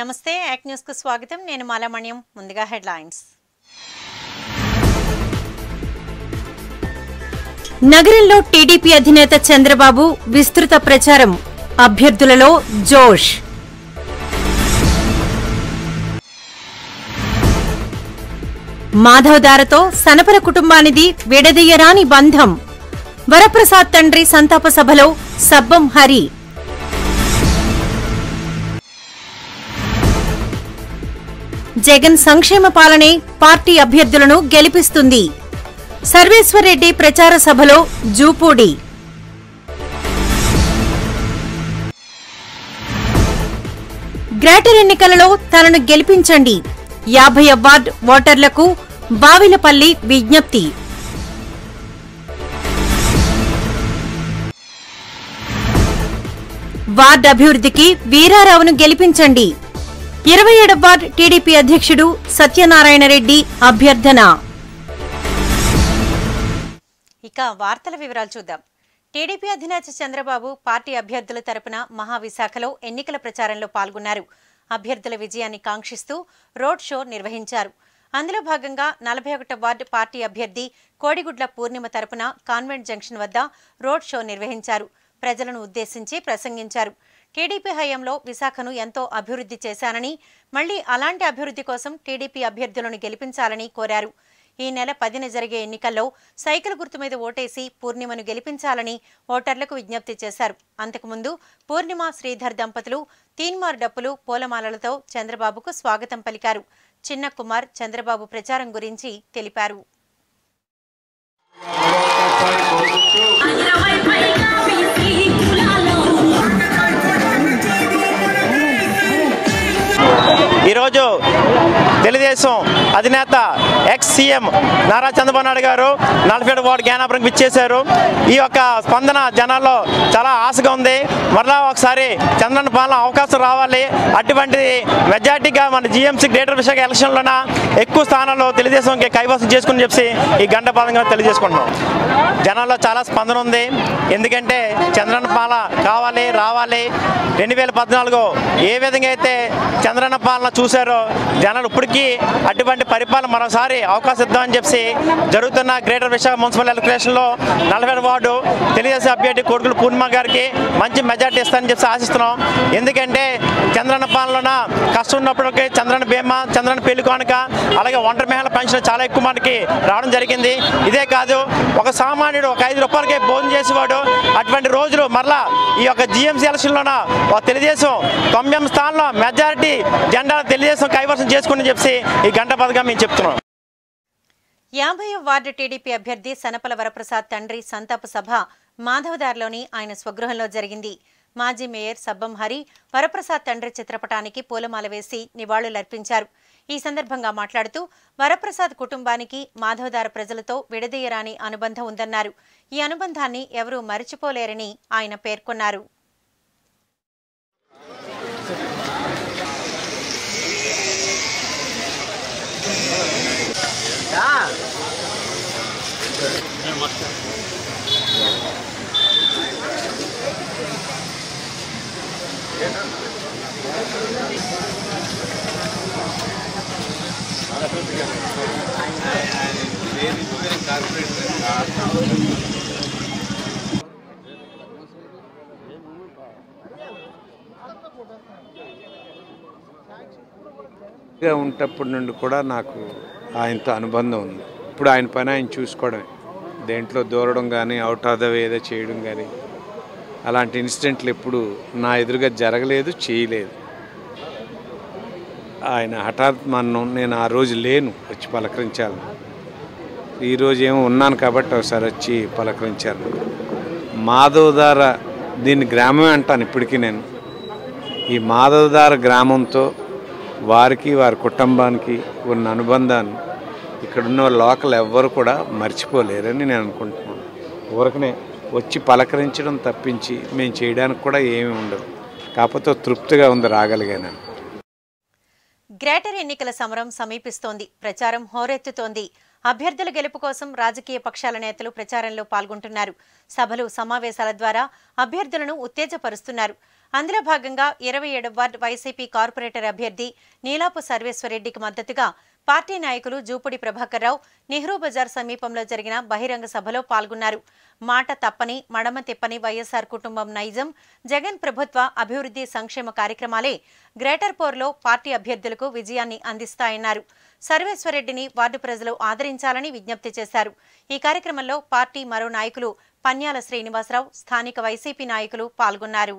నమస్తే యాక్ న్యూస్ కు స్వాగతం నేను మాలామణ్యం ముందుగా హెడ్లైన్స్ నగరంలో టీడీపీ అధినేత చంద్రబాబు విస్తృత ప్రచారం అభ్యర్థులలో జోష్ మాధవదారతో సనపర కుటుంబానిది విడదీయరాని బంధం వరప్రసాద్ తండ్రి సంతాప సభలో సబ్బం హరి జగన్ సంక్షేమ పాలనే పార్టీ అభ్యర్థులను గెలిపిస్తుంది సర్వేశ్వరరెడ్డి ప్రచార సభలో జూపూడి గ్రేటర్ ఎన్నికలలో తనను గెలిపించండి యాభై వార్డ్ ఓటర్లకు బావిలపల్లి విజ్ఞప్తి వార్డ్ అభివృద్ధికి వీరారావును గెలిపించండి ఇరవై ఏడవ వార్డ్ టీడీపీ అధ్యక్షుడు సత్యనారాయణ రెడ్డి అభ్యర్థన ఇక వార్తల వివరాలు చూద్దాం టీడీపీ అధినేత చంద్రబాబు పార్టీ అభ్యర్థుల తరపున మహావిశాఖలో ఎన్నికల ప్రచారంలో పాల్గొన్నారు అభ్యర్థుల విజయాన్ని కాంక్షిస్తూ రోడ్ షో నిర్వహించారు అందులో భాగంగా నలభై ఒకటో వార్డు పార్టీ అభ్యర్థి కోడిగుడ్ల పూర్ణిమ తరపున కాన్వెంట్ జంక్షన్ వద్ద రోడ్ షో నిర్వహించారు ప్రజలను ఉద్దేశించి ప్రసంగించారు టీడీపీ హయాంలో విశాఖను ఎంతో అభివృద్ధి చేశానని మళ్లీ అలాంటి అభివృద్ధి కోసం టీడీపీ అభ్యర్థులను గెలిపించాలని కోరారు ఈ నెల పదిన జరిగే ఎన్నికల్లో సైకిల్ గుర్తు మీద ఓటేసి పూర్ణిమను గెలిపించాలని ఓటర్లకు విజ్ఞప్తి చేశారు అంతకుముందు పూర్ణిమ శ్రీధర్ దంపతులు తీన్మార్ డప్పులు పూలమాలలతో చంద్రబాబుకు స్వాగతం పలికారు చిన్న కుమార్ చంద్రబాబు ప్రచారం గురించి తెలిపారు ఇరవై పైగా బీసీ కులాలో ఈరోజు తెలుగుదేశం అధినేత ఎక్స్ సీఎం నారా చంద్రబాబు నాయుడు గారు నలభై ఏడు వార్డు జ్ఞానాపురంకి ఇచ్చేశారు ఈ యొక్క స్పందన జనాల్లో చాలా ఆశగా ఉంది మరలా ఒకసారి చంద్రన్న పాలన అవకాశం రావాలి అటువంటిది మెజార్టీగా మన జీఎంసీ గ్రేటర్ విశాఖ ఎలక్షన్లోన ఎక్కువ స్థానాల్లో తెలుగుదేశంకి కైవసం చేసుకుని చెప్పి ఈ గంట పదంగా తెలియజేసుకుంటున్నాం జనాల్లో చాలా స్పందన ఉంది ఎందుకంటే చంద్రన్న పాలన కావాలి రావాలి రెండు వేల పద్నాలుగు ఏ విధంగా అయితే చంద్రన్న పాలన చూశారో జనాలు ఇప్పటికీ అటువంటి పరిపాలన మరోసారి అవకాశం ఇద్దామని చెప్పి జరుగుతున్న గ్రేటర్ విశాఖ మున్సిపల్ ఎలక్షన్లో నలభై వార్డు తెలుగుదేశం అభ్యర్థి కొడుకులు పూర్ణిమ గారికి మంచి మెజార్టీ ఇస్తానని చెప్పి ఆశిస్తున్నాం ఎందుకంటే చంద్రన్న పాలన కష్టం ఉన్నప్పటికీ చంద్రన్న బీమా చంద్రన్న పెళ్లి కానుక అలాగే ఒంటరి మహిళల పెన్షన్ చాలా ఎక్కువ మనకి రావడం జరిగింది ఇదే కాదు ఒక సామాన్యుడు ఒక ఐదు రూపాయలకి భోజనం చేసేవాడు అటువంటి రోజులు మరలా ఈ యొక్క జిఎంసీ ఎలక్షన్లోన ఒక తెలుగుదేశం తొమ్మిది స్థానంలో మెజారిటీ జెండా తెలుగుదేశం కైవసం చేసుకుని చెప్పి ఈ గంట పథకం మేము చెప్తున్నాం యాభై వార్డు టీడీపీ అభ్యర్థి సనపల వరప్రసాద్ తండ్రి సంతాప సభ మాధవదార్లోని ఆయన స్వగృహంలో జరిగింది మాజీ మేయర్ సబ్బం హరి వరప్రసాద్ తండ్రి చిత్రపటానికి పూలమాల వేసి నివాళులర్పించారు ఈ సందర్భంగా మాట్లాడుతూ వరప్రసాద్ కుటుంబానికి మాధవదార ప్రజలతో విడదీయరాని అనుబంధం ఉందన్నారు ఈ అనుబంధాన్ని ఎవరూ మరిచిపోలేరని ఆయన పేర్కొన్నారు గా ఉంటప్పటి నుండి కూడా నాకు ఆయనతో అనుబంధం ఉంది ఇప్పుడు ఆయన పని ఆయన చూసుకోవడమే దేంట్లో దూరడం కానీ అవుట్ ఆఫ్ ద వే ఏదో చేయడం కానీ అలాంటి ఇన్సిడెంట్లు ఎప్పుడు నా ఎదురుగా జరగలేదు చేయలేదు ఆయన హఠాత్ మరణం నేను ఆ రోజు లేను వచ్చి పలకరించాలి ఈరోజు ఏమో ఉన్నాను కాబట్టి ఒకసారి వచ్చి పలకరించాను మాధవదార దీన్ని గ్రామమే అంటాను ఇప్పటికీ నేను ఈ మాధవదార గ్రామంతో వారికి వారి కుటుంబానికి ఉన్న అనుబంధాన్ని ఇక్కడున్న లోకల్ ఎవ్వరు కూడా మర్చిపోలేరని నేను అనుకుంటున్నాను ఊరకనే వచ్చి పలకరించడం తప్పించి మేము చేయడానికి కూడా ఏమీ ఉండదు కాకపోతే తృప్తిగా ఉంది రాగలిగాను గ్రేటర్ ఎన్నికల సమరం సమీపిస్తోంది ప్రచారం హోరెత్తుతోంది అభ్యర్థుల గెలుపు కోసం రాజకీయ పక్షాల నేతలు ప్రచారంలో పాల్గొంటున్నారు సభలు సమావేశాల ద్వారా అభ్యర్థులను ఉత్తేజపరుస్తున్నారు అందులో భాగంగా ఇరవై ఏడు వార్డు వైసీపీ కార్పొరేటర్ అభ్యర్థి నీలాపు సర్వేశ్వరరెడ్డికి మద్దతుగా పార్టీ నాయకులు జూపుడి ప్రభాకర్ రావు నెహ్రూ బజార్ సమీపంలో జరిగిన బహిరంగ సభలో పాల్గొన్నారు మాట తప్పని మడమ తిప్పని వైఎస్ఆర్ కుటుంబం నైజం జగన్ ప్రభుత్వ అభివృద్ధి సంక్షేమ కార్యక్రమాలే గ్రేటర్ పోర్లో పార్టీ అభ్యర్థులకు విజయాన్ని అందిస్తాయన్నారు సర్వేశ్వరరెడ్డిని వార్డు ప్రజలు ఆదరించాలని విజ్ఞప్తి చేశారు ఈ కార్యక్రమంలో పార్టీ మరో నాయకులు పన్యాల శ్రీనివాసరావు స్థానిక వైసీపీ నాయకులు పాల్గొన్నారు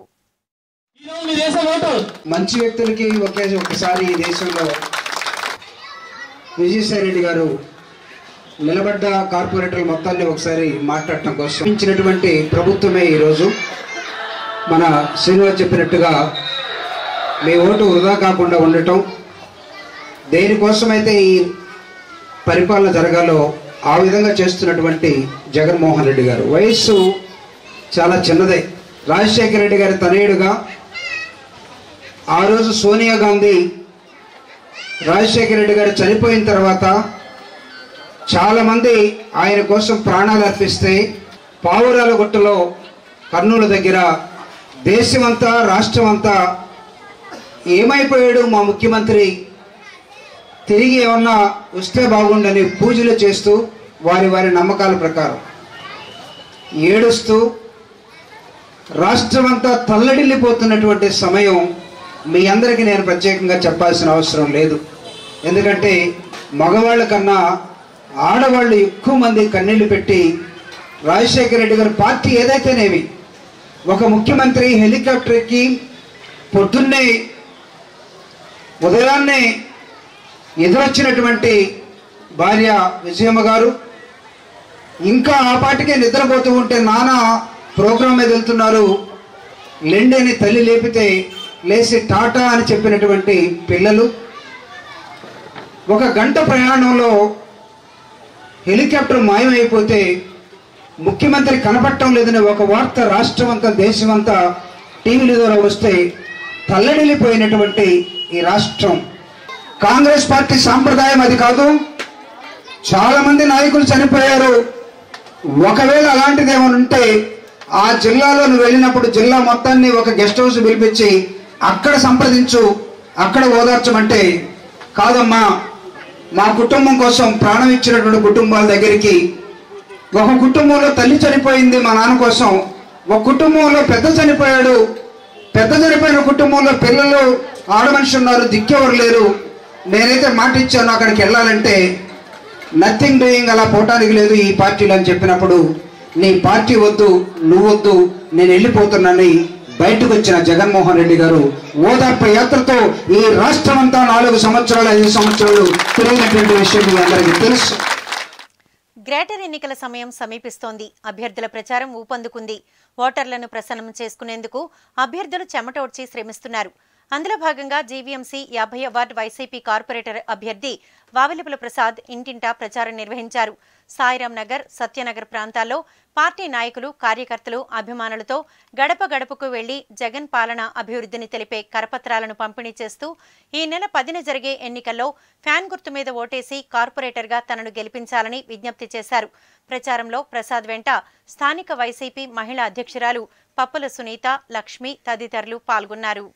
మంచి వ్యక్తులకి ఒకే ఒకసారి ఈ దేశంలో విజయసాయి రెడ్డి గారు నిలబడ్డ కార్పొరేటర్ల మొత్తాన్ని ఒకసారి మాట్లాడటం కోసం ఇచ్చినటువంటి ప్రభుత్వమే ఈరోజు మన శ్రీనివాస్ చెప్పినట్టుగా మీ ఓటు వృధా కాకుండా ఉండటం దేనికోసమైతే ఈ పరిపాలన జరగాలో ఆ విధంగా చేస్తున్నటువంటి జగన్మోహన్ రెడ్డి గారు వయస్సు చాలా చిన్నదే రాజశేఖర రెడ్డి గారి తనయుడుగా ఆ రోజు సోనియా గాంధీ రాజశేఖర రెడ్డి గారు చనిపోయిన తర్వాత చాలామంది ఆయన కోసం ప్రాణాలు అర్పిస్తే పావురాల గుట్టలో కర్నూలు దగ్గర దేశమంతా రాష్ట్రం అంతా ఏమైపోయాడు మా ముఖ్యమంత్రి తిరిగి ఏమన్నా వస్తే బాగుండని పూజలు చేస్తూ వారి వారి నమ్మకాల ప్రకారం ఏడుస్తూ రాష్ట్రమంతా తల్లడిల్లిపోతున్నటువంటి సమయం మీ అందరికీ నేను ప్రత్యేకంగా చెప్పాల్సిన అవసరం లేదు ఎందుకంటే మగవాళ్ళ కన్నా ఆడవాళ్ళు ఎక్కువ మంది కన్నీళ్లు పెట్టి రాజశేఖర రెడ్డి గారి పార్టీ ఏదైతేనేమి ఒక ముఖ్యమంత్రి హెలికాప్టర్ ఎక్కి పొద్దున్నే ఉదయాన్నే ఎదురొచ్చినటువంటి భార్య విజయమ్మ గారు ఇంకా ఆ పాటికే నిద్రపోతూ ఉంటే నాన్న ప్రోగ్రాం మీద వెళ్తున్నారు లెండని తల్లి లేపితే లేచి టాటా అని చెప్పినటువంటి పిల్లలు ఒక గంట ప్రయాణంలో హెలికాప్టర్ మాయమైపోతే ముఖ్యమంత్రి కనపడటం లేదని ఒక వార్త రాష్ట్రం అంతా దేశం అంతా టీవీల ద్వారా వస్తే తల్లడిల్లిపోయినటువంటి ఈ రాష్ట్రం కాంగ్రెస్ పార్టీ సాంప్రదాయం అది కాదు చాలా మంది నాయకులు చనిపోయారు ఒకవేళ అలాంటిది ఏమైనా ఉంటే ఆ జిల్లాలో నువ్వు వెళ్ళినప్పుడు జిల్లా మొత్తాన్ని ఒక గెస్ట్ హౌస్ పిలిపించి అక్కడ సంప్రదించు అక్కడ ఓదార్చమంటే కాదమ్మా మా కుటుంబం కోసం ప్రాణం ఇచ్చినటువంటి కుటుంబాల దగ్గరికి ఒక కుటుంబంలో తల్లి చనిపోయింది మా నాన్న కోసం ఒక కుటుంబంలో పెద్ద చనిపోయాడు పెద్ద చనిపోయిన కుటుంబంలో పిల్లలు ఆడమనిషి ఉన్నారు దిక్కెవరు లేరు నేనైతే మాట ఇచ్చాను అక్కడికి వెళ్ళాలంటే నథింగ్ డూయింగ్ అలా పోవటానికి లేదు ఈ పార్టీలో అని చెప్పినప్పుడు నీ పార్టీ వద్దు నువ్వొద్దు నేను వెళ్ళిపోతున్నానని బయటకు వచ్చిన జగన్మోహన్ రెడ్డి గారు ఓదార్పు యాత్రతో ఈ రాష్ట్రం అంతా నాలుగు సంవత్సరాలు ఐదు సంవత్సరాలు తిరిగినటువంటి విషయం మీ అందరికీ తెలుసు గ్రేటర్ ఎన్నికల సమయం సమీపిస్తోంది అభ్యర్థుల ప్రచారం ఊపందుకుంది ఓటర్లను ప్రసన్నం చేసుకునేందుకు అభ్యర్థులు చెమటోడ్చి శ్రమిస్తున్నారు అందులో భాగంగా జీవీఎంసీ యాభై వార్డు వైసీపీ కార్పొరేటర్ అభ్యర్థి వావిలిపుల ప్రసాద్ ఇంటింటా ప్రచారం నిర్వహించారు సాయిరాం నగర్ సత్యనగర్ ప్రాంతాల్లో పార్టీ నాయకులు కార్యకర్తలు అభిమానులతో గడప గడపకు వెళ్లి జగన్ పాలన అభివృద్ధిని తెలిపే కరపత్రాలను పంపిణీ చేస్తూ ఈ నెల పదిన జరిగే ఎన్నికల్లో ఫ్యాన్ గుర్తు మీద ఓటేసి కార్పొరేటర్గా తనను గెలిపించాలని విజ్ఞప్తి చేశారు ప్రచారంలో ప్రసాద్ వెంట స్థానిక వైసీపీ మహిళా అధ్యక్షురాలు పప్పుల సునీత లక్ష్మి తదితరులు పాల్గొన్నారు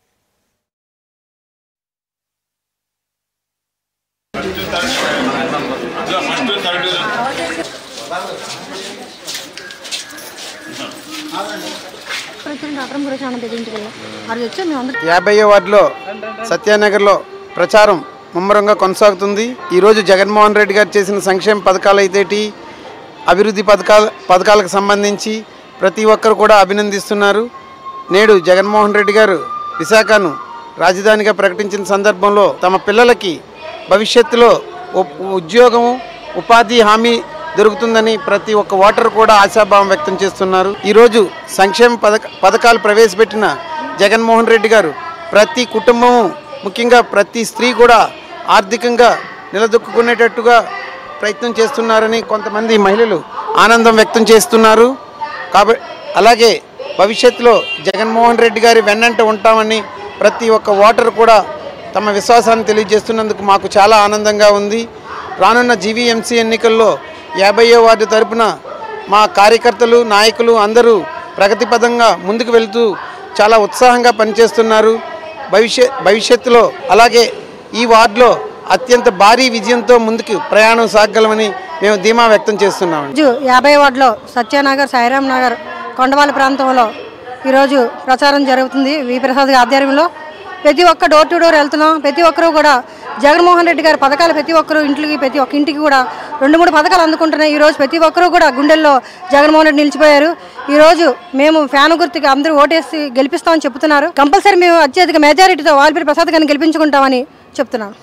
అక్రమ్ గురించి ఆనంద ఇంటికి వెళ్ళాం అది వచ్చి మేము అందరం యాభై వార్డులో సత్యానగర్లో ప్రచారం ముమ్మరంగా కొనసాగుతుంది ఈరోజు జగన్మోహన్ రెడ్డి గారు చేసిన సంక్షేమ పథకాలు అయితేటి అభివృద్ధి పథకాల పథకాలకు సంబంధించి ప్రతి ఒక్కరు కూడా అభినందిస్తున్నారు నేడు జగన్మోహన్ రెడ్డి గారు విశాఖను రాజధానిగా ప్రకటించిన సందర్భంలో తమ పిల్లలకి భవిష్యత్తులో ఉ- ఉద్యోగము ఉపాధి హామీ దొరుకుతుందని ప్రతి ఒక్క ఓటర్ కూడా ఆశాభావం వ్యక్తం చేస్తున్నారు ఈరోజు సంక్షేమ పథక పథకాలు ప్రవేశపెట్టిన జగన్మోహన్ రెడ్డి గారు ప్రతి కుటుంబము ముఖ్యంగా ప్రతి స్త్రీ కూడా ఆర్థికంగా నిలదొక్కుకునేటట్టుగా ప్రయత్నం చేస్తున్నారని కొంతమంది మహిళలు ఆనందం వ్యక్తం చేస్తున్నారు కాబట్టి అలాగే భవిష్యత్తులో జగన్మోహన్ రెడ్డి గారి వెన్నంట ఉంటామని ప్రతి ఒక్క ఓటర్ కూడా తమ విశ్వాసాన్ని తెలియజేస్తున్నందుకు మాకు చాలా ఆనందంగా ఉంది రానున్న జీవీఎంసీ ఎన్నికల్లో యాభైయో వార్డు తరపున మా కార్యకర్తలు నాయకులు అందరూ ప్రగతిపదంగా ముందుకు వెళ్తూ చాలా ఉత్సాహంగా పనిచేస్తున్నారు భవిష్య భవిష్యత్తులో అలాగే ఈ వార్డులో అత్యంత భారీ విజయంతో ముందుకు ప్రయాణం సాగలమని మేము ధీమా వ్యక్తం చేస్తున్నాము రోజు యాభై వార్డులో సత్యనగర్ సాయిరాం నగర్ కొండవాళ్ళ ప్రాంతంలో ఈరోజు ప్రచారం జరుగుతుంది వి ప్రసాద్ గారి ఆధ్వర్యంలో ప్రతి ఒక్క డోర్ టు డోర్ వెళ్తున్నాం ప్రతి ఒక్కరూ కూడా జగన్మోహన్ రెడ్డి గారి పథకాలు ప్రతి ఒక్కరు ఇంటికి ప్రతి ఒక్క ఇంటికి కూడా రెండు మూడు పథకాలు అందుకుంటున్నాయి ఈరోజు ప్రతి ఒక్కరూ కూడా గుండెల్లో జగన్మోహన్ రెడ్డి నిలిచిపోయారు ఈరోజు మేము ఫ్యాన్ గుర్తుకి అందరూ ఓటేసి గెలిపిస్తామని చెప్తున్నారు కంపల్సరీ మేము అత్యధిక మెజారిటీతో వాల్పేరు ప్రసాద్ గారిని గెలిపించుకుంటామని చెప్తున్నాను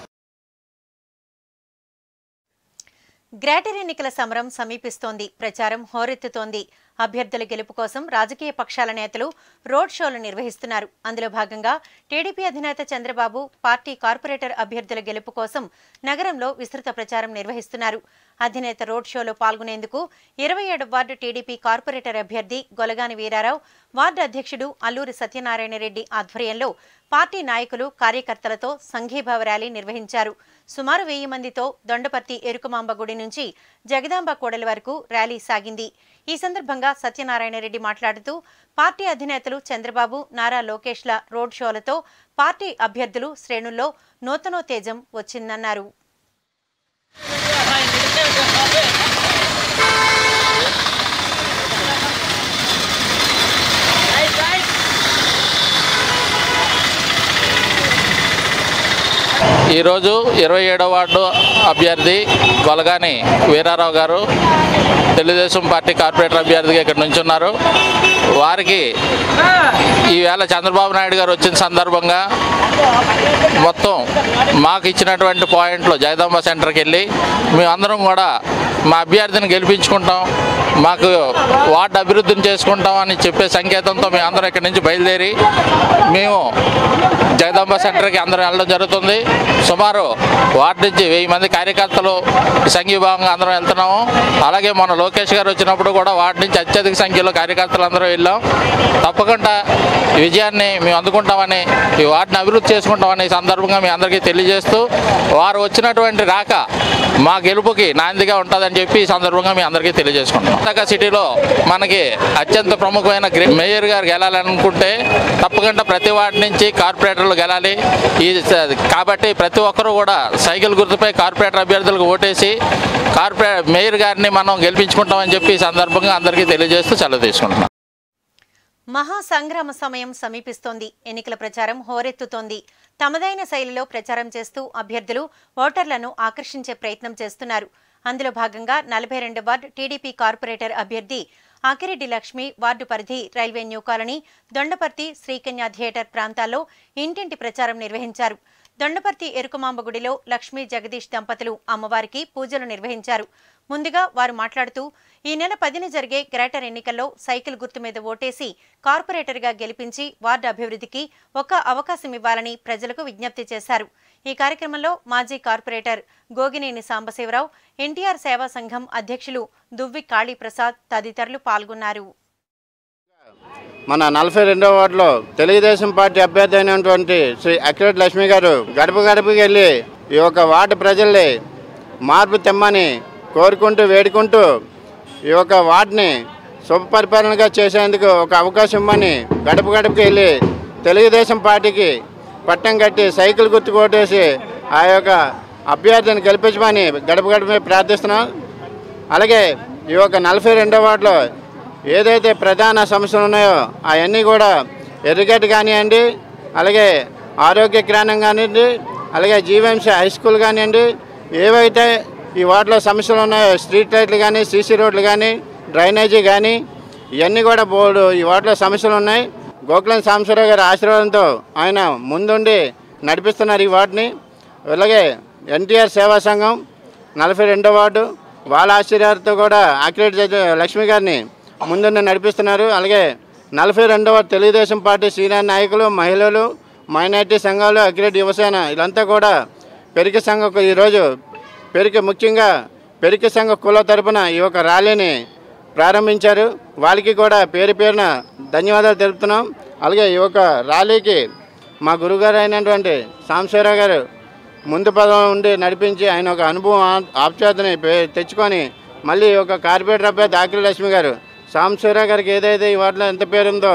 గ్రేటర్ ఎన్నికల సమరం సమీపిస్తోంది ప్రచారం హోరెత్తుతోంది అభ్యర్థుల గెలుపు కోసం రాజకీయ పక్షాల నేతలు రోడ్ షోలు నిర్వహిస్తున్నారు అందులో భాగంగా టీడీపీ అధినేత చంద్రబాబు పార్టీ కార్పొరేటర్ అభ్యర్థుల గెలుపు కోసం నగరంలో విస్తృత ప్రచారం నిర్వహిస్తున్నారు అధినేత రోడ్ షోలో పాల్గొనేందుకు ఇరవై ఏడు వార్డు టీడీపీ కార్పొరేటర్ అభ్యర్థి గొలగాని వీరారావు వార్డు అధ్యక్షుడు అల్లూరి సత్యనారాయణ రెడ్డి ఆధ్వర్యంలో పార్టీ నాయకులు కార్యకర్తలతో సంఘీభావ ర్యాలీ నిర్వహించారు సుమారు వెయ్యి మందితో దొండపర్తి ఎరుకమాంబ గుడి నుంచి జగదాంబ కోడలి వరకు ర్యాలీ సాగింది ఈ సందర్భంగా సత్యనారాయణ రెడ్డి మాట్లాడుతూ పార్టీ అధినేతలు చంద్రబాబు నారా లోకేష్ల రోడ్ షోలతో పార్టీ అభ్యర్థులు శ్రేణుల్లో నూతనోత్తేజం వచ్చిందన్నారు ఈరోజు ఇరవై ఏడో వార్డు అభ్యర్థి గొలగాని వీరారావు గారు తెలుగుదేశం పార్టీ కార్పొరేటర్ అభ్యర్థిగా ఇక్కడ నుంచున్నారు వారికి ఈవేళ చంద్రబాబు నాయుడు గారు వచ్చిన సందర్భంగా మొత్తం మాకు ఇచ్చినటువంటి పాయింట్లు జగదాంబ సెంటర్కి వెళ్ళి మేమందరం కూడా మా అభ్యర్థిని గెలిపించుకుంటాం మాకు వార్డు అభివృద్ధిని చేసుకుంటాం అని చెప్పే సంకేతంతో మేము అందరం ఇక్కడి నుంచి బయలుదేరి మేము జగదాంబ సెంటర్కి అందరం వెళ్ళడం జరుగుతుంది సుమారు వార్డు నుంచి వెయ్యి మంది కార్యకర్తలు సంఘీభావంగా అందరం వెళ్తున్నాము అలాగే మన లోకేష్ గారు వచ్చినప్పుడు కూడా వార్డు నుంచి అత్యధిక సంఖ్యలో కార్యకర్తలు అందరూ వెళ్ళాం తప్పకుండా ఈ విజయాన్ని మేము అందుకుంటామని ఈ వార్డుని అభివృద్ధి చేసుకుంటామని ఈ సందర్భంగా మీ అందరికీ తెలియజేస్తూ వారు వచ్చినటువంటి రాక మా గెలుపుకి నాందిగా ఉంటుందని చెప్పి ఈ సందర్భంగా మీ అందరికీ తెలియజేసుకుంటాం విశాఖ సిటీలో మనకి అత్యంత ప్రముఖమైన గ్రే- మేయర్ గారు గెలాలనుకుంటే తప్పకుండా ప్రతి వార్డు నుంచి కార్పొరేటర్లు గెలాలి ఈ స- కాబట్టి ప్రతి ఒక్కరూ కూడా సైకిల్ గుర్తుపై కార్పొరేటర్ అభ్యర్థులకు ఓటేసి కార్పొరే మేయర్ గారిని మనం గెలిపించుకుంటామని చెప్పి ఈ సందర్భంగా అందరికీ తెలియజేస్తూ సెలవు తీసుకుంటున్నాం మహా సంగ్రామ సమయం సమీపిస్తోంది ఎన్నికల ప్రచారం హోరెత్తుతోంది తమదైన శైలిలో ప్రచారం చేస్తూ అభ్యర్థులు ఓటర్లను ఆకర్షించే ప్రయత్నం చేస్తున్నారు అందులో భాగంగా నలభై రెండు వార్డు టీడీపీ కార్పొరేటర్ అభ్యర్థి ఆకిరెడ్డి లక్ష్మి వార్డు పరిధి railway new colony Dondaparthi Srikanya theatre ప్రాంతాల్లో ఇంటింటి ప్రచారం నిర్వహించారు దొండపర్తి ఎరుకమాంబ గుడిలో లక్ష్మీ జగదీష్ దంపతులు అమ్మవారికి పూజలు నిర్వహించారు ముందుగా వారు మాట్లాడుతూ ఈ నెల పదిన జరిగే గ్రేటర్ ఎన్నికల్లో సైకిల్ గుర్తు మీద ఓటేసి కార్పొరేటర్గా గెలిపించి వార్డు అభివృద్ధికి ఒక అవకాశం ఇవ్వాలని ప్రజలకు విజ్ఞప్తి చేశారు ఈ కార్యక్రమంలో మాజీ కార్పొరేటర్ గోగినేని సాంబశివరావు ఎన్టీఆర్ సేవా సంఘం అధ్యక్షులు దువ్వి కాళీప్రసాద్ తదితరులు పాల్గొన్నారు మన నలభై రెండవ వార్డులో తెలుగుదేశం పార్టీ అభ్యర్థి అయినటువంటి శ్రీ అక్కిరెడ్డి లక్ష్మి గారు గడప గడపకి వెళ్ళి ఈ యొక్క వార్డు ప్రజల్ని మార్పు తెమ్మని కోరుకుంటూ వేడుకుంటూ ఈ యొక్క వార్డుని శుభపరిపాలనగా చేసేందుకు ఒక అవకాశం ఇమ్మని గడప గడపకి వెళ్ళి తెలుగుదేశం పార్టీకి పట్టం కట్టి సైకిల్ గుర్తు కొట్టేసి ఆ యొక్క అభ్యర్థిని గెలిపించమని గడప గడప ప్రార్థిస్తున్నాం అలాగే ఈ యొక్క నలభై రెండో వార్డులో ఏదైతే ప్రధాన సమస్యలు ఉన్నాయో అవన్నీ కూడా ఎర్రగడ్డ కానివ్వండి అలాగే ఆరోగ్య జ్ఞానం కానివ్వండి అలాగే జీవీఎంసీ హై స్కూల్ కానివ్వండి ఏవైతే ఈ వార్డులో సమస్యలు ఉన్నాయో స్ట్రీట్ లైట్లు కానీ సీసీ రోడ్లు కానీ డ్రైనేజీ కానీ ఇవన్నీ కూడా బోర్డు ఈ వార్డులో సమస్యలు ఉన్నాయి గోకులం సాంబశివరావు గారి ఆశీర్వాదంతో ఆయన ముందుండి నడిపిస్తున్నారు ఈ వార్డుని అలాగే ఎన్టీఆర్ సేవా సంఘం నలభై రెండో వార్డు వాళ్ళ ఆశీర్వాదంతో కూడా ఆకిరెడ్డి జడ్జి లక్ష్మి గారిని ముందుండి నడిపిస్తున్నారు అలాగే నలభై రెండవ తెలుగుదేశం పార్టీ సీనియర్ నాయకులు మహిళలు మైనార్టీ సంఘాలు అఖిరెడ్డి యువసేన వీళ్ళంతా కూడా పెరిక సంఘ ఈరోజు పెరిక ముఖ్యంగా పెరిక సంఘ కుల తరపున ఈ యొక్క ర్యాలీని ప్రారంభించారు వాళ్ళకి కూడా పేరు పేరున ధన్యవాదాలు తెలుపుతున్నాం అలాగే ఈ యొక్క ర్యాలీకి మా గురుగారు అయినటువంటి సాంబశివరావు గారు ముందు పదం ఉండి నడిపించి ఆయన ఒక అనుభవం ఆ- ఆప్యాయతని పే- తెచ్చుకొని మళ్ళీ ఒక కార్పొరేటర్ అభ్యర్థి ఆకిలి లక్ష్మి గారు సాంబశివరావు గారికి ఏదైతే ఈ వాటిలో ఎంత పేరు ఉందో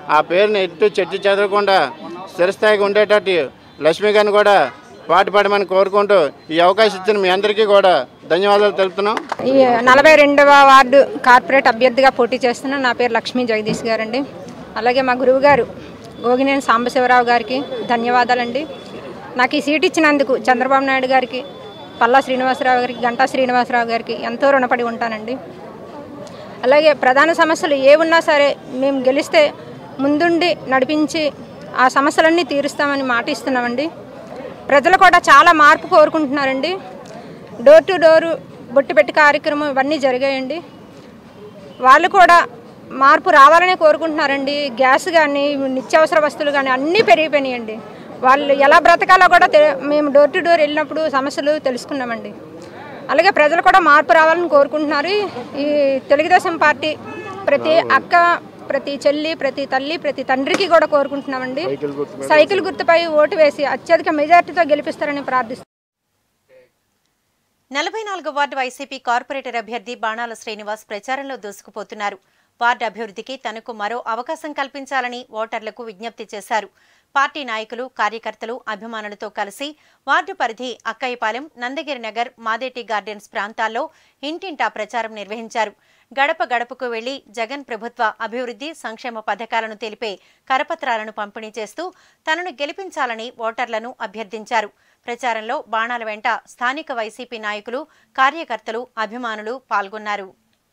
ఆ పేరుని ఎట్టు చెట్టు చెదరకుండా స్థిరస్థాయిగా ఉండేటట్టు లక్ష్మి గారిని కూడా పాటు పడమని కోరుకుంటూ ఈ అవకాశం ఇచ్చిన మీ అందరికీ కూడా ధన్యవాదాలు తెలుపుతున్నాం ఈ నలభై రెండవ వార్డు కార్పొరేట్ అభ్యర్థిగా పోటీ చేస్తున్న నా పేరు లక్ష్మీ జగదీష్ గారండి అలాగే మా గురువు గారు గోగినేని సాంబశివరావు గారికి ధన్యవాదాలండి నాకు ఈ సీట్ ఇచ్చినందుకు చంద్రబాబు నాయుడు గారికి పల్లా శ్రీనివాసరావు గారికి గంటా శ్రీనివాసరావు గారికి ఎంతో రుణపడి ఉంటానండి అలాగే ప్రధాన సమస్యలు ఏ ఉన్నా సరే మేము గెలిస్తే ముందుండి నడిపించి ఆ సమస్యలన్నీ తీరుస్తామని మాట ఇస్తున్నామండి ప్రజలు కూడా చాలా మార్పు కోరుకుంటున్నారండి డోర్ టు డోరు బొట్టు పెట్టి కార్యక్రమం ఇవన్నీ జరిగాయండి వాళ్ళు కూడా మార్పు రావాలని కోరుకుంటున్నారండి గ్యాస్ కానీ నిత్యావసర వస్తువులు కానీ అన్నీ పెరిగిపోయినాయండి వాళ్ళు ఎలా బ్రతకాలో కూడా తె- మేము డోర్ టు డోర్ వెళ్ళినప్పుడు సమస్యలు తెలుసుకున్నామండి అలాగే ప్రజలు కూడా మార్పు రావాలని కోరుకుంటున్నారు ఈ తెలుగుదేశం పార్టీ ప్రతి అక్క ప్రతి చెల్లి ప్రతి తల్లి ప్రతి తండ్రికి కూడా కోరుకుంటున్నామండి సైకిల్ గుర్తుపై ఓటు వేసి అత్యధిక మెజార్టీతో గెలిపిస్తారని ప్రార్థిస్తున్నాం నలభై నాలుగో వార్డు వైసీపీ కార్పొరేటర్ అభ్యర్థి బాణాల శ్రీనివాస్ ప్రచారంలో దూసుకుపోతున్నారు వార్డు అభివృద్ధికి తనకు మరో అవకాశం కల్పించాలని ఓటర్లకు విజ్ఞప్తి చేశారు పార్టీ నాయకులు కార్యకర్తలు అభిమానులతో కలిసి వార్డు పరిధి అక్కయ్యపాలెం నందగిరి నగర్ మాదేటి గార్డెన్స్ ప్రాంతాల్లో ఇంటింటా ప్రచారం నిర్వహించారు గడప గడపకు వెళ్లి జగన్ ప్రభుత్వ అభివృద్ధి సంక్షేమ పథకాలను తెలిపే కరపత్రాలను పంపిణీ చేస్తూ తనను గెలిపించాలని ఓటర్లను అభ్యర్థించారు ప్రచారంలో బాణాల వెంట స్థానిక వైసీపీ నాయకులు కార్యకర్తలు అభిమానులు పాల్గొన్నారు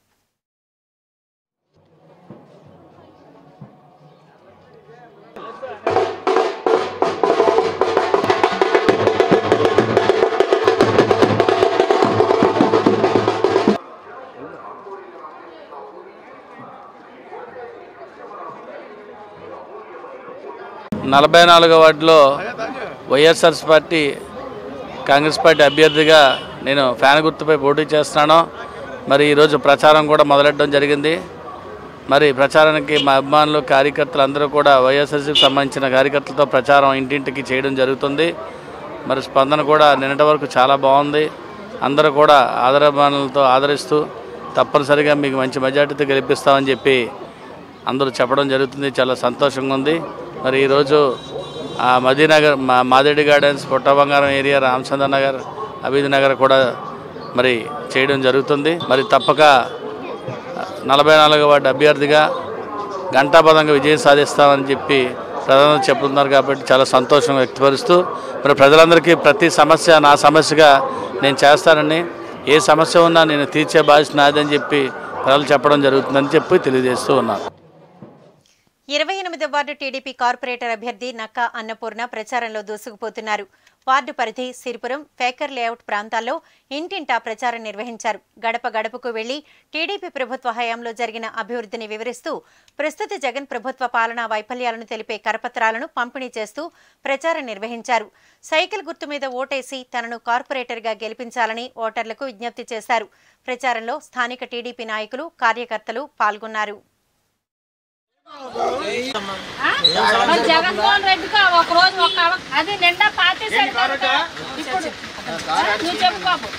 నలభై నాలుగో వార్డులో వైఎస్ఆర్ పార్టీ కాంగ్రెస్ పార్టీ అభ్యర్థిగా నేను ఫ్యాన్ గుర్తుపై పోటీ చేస్తున్నాను మరి ఈరోజు ప్రచారం కూడా మొదలెట్టడం జరిగింది మరి ప్రచారానికి మా అభిమానులు కార్యకర్తలు అందరూ కూడా వైఎస్ఆర్సీకి సంబంధించిన కార్యకర్తలతో ప్రచారం ఇంటింటికి చేయడం జరుగుతుంది మరి స్పందన కూడా నిన్నటి వరకు చాలా బాగుంది అందరూ కూడా ఆదరాభిమానులతో ఆదరిస్తూ తప్పనిసరిగా మీకు మంచి మెజార్టీతో గెలిపిస్తామని చెప్పి అందరూ చెప్పడం జరుగుతుంది చాలా సంతోషంగా ఉంది మరి ఈరోజు ఆ మదీనగర్ మా మాదేడి గార్డెన్స్ పుట్టబంగారం ఏరియా రామచంద్ర నగర్ అభివృద్ధి నగర్ కూడా మరి చేయడం జరుగుతుంది మరి తప్పక నలభై నాలుగో వార్డు అభ్యర్థిగా గంటాపదంగా విజయం సాధిస్తామని చెప్పి ప్రధాని చెప్తున్నారు కాబట్టి చాలా సంతోషం వ్యక్తపరుస్తూ మరి ప్రజలందరికీ ప్రతి సమస్య నా సమస్యగా నేను చేస్తానని ఏ సమస్య ఉన్నా నేను తీర్చే బాధ్యత నాదని చెప్పి ప్రజలు చెప్పడం జరుగుతుందని చెప్పి తెలియజేస్తూ ఉన్నారు ఇరవై ఎనిమిదో వార్డు టీడీపీ కార్పొరేటర్ అభ్యర్థి నక్కా అన్నపూర్ణ ప్రచారంలో దూసుకుపోతున్నారు వార్డు పరిధి సిరిపురం ఫేకర్ లేఅవుట్ ప్రాంతాల్లో ఇంటింటా ప్రచారం నిర్వహించారు గడప గడపకు వెళ్లి టీడీపీ ప్రభుత్వ హయాంలో జరిగిన అభివృద్ధిని వివరిస్తూ ప్రస్తుత జగన్ ప్రభుత్వ పాలనా వైఫల్యాలను తెలిపే కరపత్రాలను పంపిణీ చేస్తూ ప్రచారం నిర్వహించారు సైకిల్ గుర్తు మీద ఓటేసి తనను కార్పొరేటర్గా గెలిపించాలని ఓటర్లకు విజ్ఞప్తి చేశారు ప్రచారంలో స్థానిక టీడీపీ నాయకులు కార్యకర్తలు పాల్గొన్నారు మరి జగన్మోహన్ రెడ్డికి ఒక రోజు ఒక అవ- అది నిండా పాతేశారు కనుక ఇప్పుడు నువ్వు చెప్పు బాబు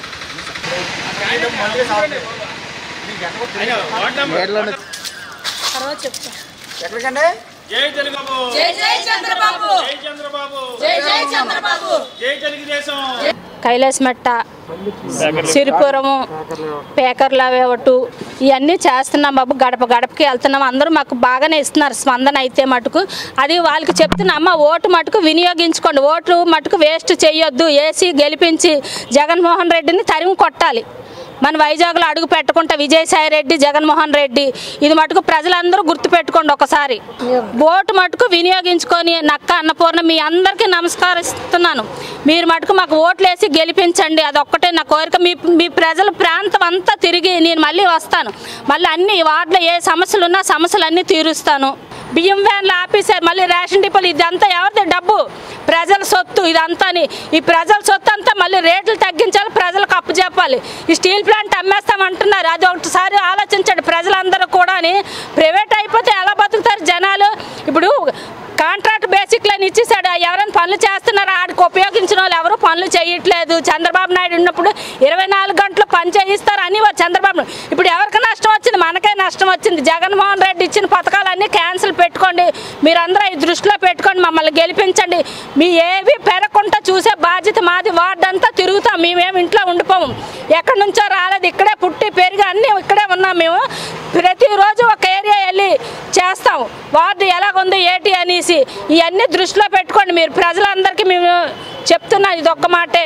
తర్వాత చెప్తా ఎక్కడికండి జై జై చంద్రబాబు జై చంద్రబాబు జై జై చంద్రబాబు కైలాస మట్ట సిరిపురము పేకర్ల వేవటు ఇవన్నీ చేస్తున్నాం బాబు గడప గడపకి వెళ్తున్నాం అందరూ మాకు బాగానే ఇస్తున్నారు స్పందన అయితే మటుకు అది వాళ్ళకి చెప్తున్నా అమ్మ ఓటు మటుకు వినియోగించుకోండి ఓటు మటుకు వేస్ట్ చేయొద్దు వేసి గెలిపించి జగన్మోహన్ రెడ్డిని తరిమి కొట్టాలి మన వైజాగ్లో అడుగు పెట్టుకుంటా విజయసాయి రెడ్డి జగన్మోహన్ రెడ్డి ఇది మటుకు ప్రజలందరూ గుర్తుపెట్టుకోండి ఒకసారి ఓటు మటుకు వినియోగించుకొని నక్క అన్నపూర్ణ మీ అందరికీ నమస్కరిస్తున్నాను మీరు మటుకు మాకు ఓట్లు వేసి గెలిపించండి అదొక్కటే నా కోరిక మీ మీ ప్రజల ప్రాంతం అంతా తిరిగి నేను మళ్ళీ వస్తాను మళ్ళీ అన్ని వార్డులో ఏ సమస్యలు ఉన్నా సమస్యలన్నీ తీరుస్తాను బియ్యం వ్యాన్లు ఆపేసారు మళ్ళీ రేషన్ డిపోలు ఇదంతా ఎవరిది డబ్బు ప్రజల సొత్తు ఇదంతాని ఈ ప్రజల సొత్తు అంతా మళ్ళీ రేట్లు తగ్గించాలి ప్రజలకు అప్పు చెప్పాలి ఈ స్టీల్ ప్లాంట్ అమ్మేస్తామంటున్నారు అది ఒకసారి ఆలోచించండి ప్రజలందరూ కూడా ప్రైవేట్ అయిపోతే ఎలా బతుకుతారు జనాలు ఇప్పుడు కాంట్రాక్ట్ బేసిక్ లైన్ ఇచ్చేసాడు ఎవరైనా పనులు చేస్తున్నారా ఆడికి ఉపయోగించిన వాళ్ళు ఎవరు పనులు చేయట్లేదు చంద్రబాబు నాయుడు ఉన్నప్పుడు ఇరవై నాలుగు గంటలు పని చేయిస్తారు అని వారు చంద్రబాబు నాయుడు. ఇప్పుడు ఎవరికి నష్టం వచ్చింది మనకే నష్టం నష్టం వచ్చింది జగన్మోహన్ రెడ్డి ఇచ్చిన పథకాలన్నీ క్యాన్సిల్ పెట్టుకోండి మీరందరూ ఈ దృష్టిలో పెట్టుకోండి మమ్మల్ని గెలిపించండి మీ ఏవి పెరగకుండా చూసే బాధ్యత మాది వార్డు అంతా తిరుగుతాం మేమేమి ఇంట్లో ఉండిపోము ఎక్కడి నుంచో రాలేదు ఇక్కడే పుట్టి పెరిగి అన్నీ ఇక్కడే ఉన్నాం మేము ప్రతిరోజు ఒక ఏరియా వెళ్ళి చేస్తాం వార్డు ఎలాగుంది ఏంటి అనేసి ఇవన్నీ దృష్టిలో పెట్టుకోండి మీరు ప్రజలందరికీ మేము చెప్తున్నా ఇది ఒక్క మాటే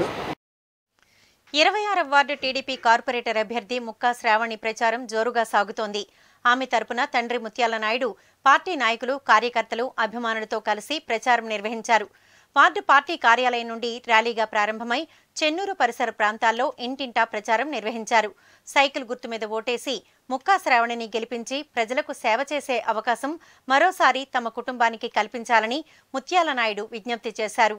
ఇరవై ఆరవ వార్డు టీడీపీ కార్పొరేటర్ అభ్యర్థి ముక్కా శ్రావణి ప్రచారం జోరుగా సాగుతోంది ఆమె తరపున తండ్రి ముత్యాల నాయుడు పార్టీ నాయకులు కార్యకర్తలు అభిమానులతో కలిసి ప్రచారం నిర్వహించారు వార్డు పార్టీ కార్యాలయం నుండి ర్యాలీగా ప్రారంభమై చెన్నూరు పరిసర ప్రాంతాల్లో ఇంటింటా ప్రచారం నిర్వహించారు సైకిల్ గుర్తు మీద ఓటేసి ముక్కా శ్రావణిని గెలిపించి ప్రజలకు సేవ చేసే అవకాశం మరోసారి తమ కుటుంబానికి కల్పించాలని ముత్యాల నాయుడు విజ్ఞప్తి చేశారు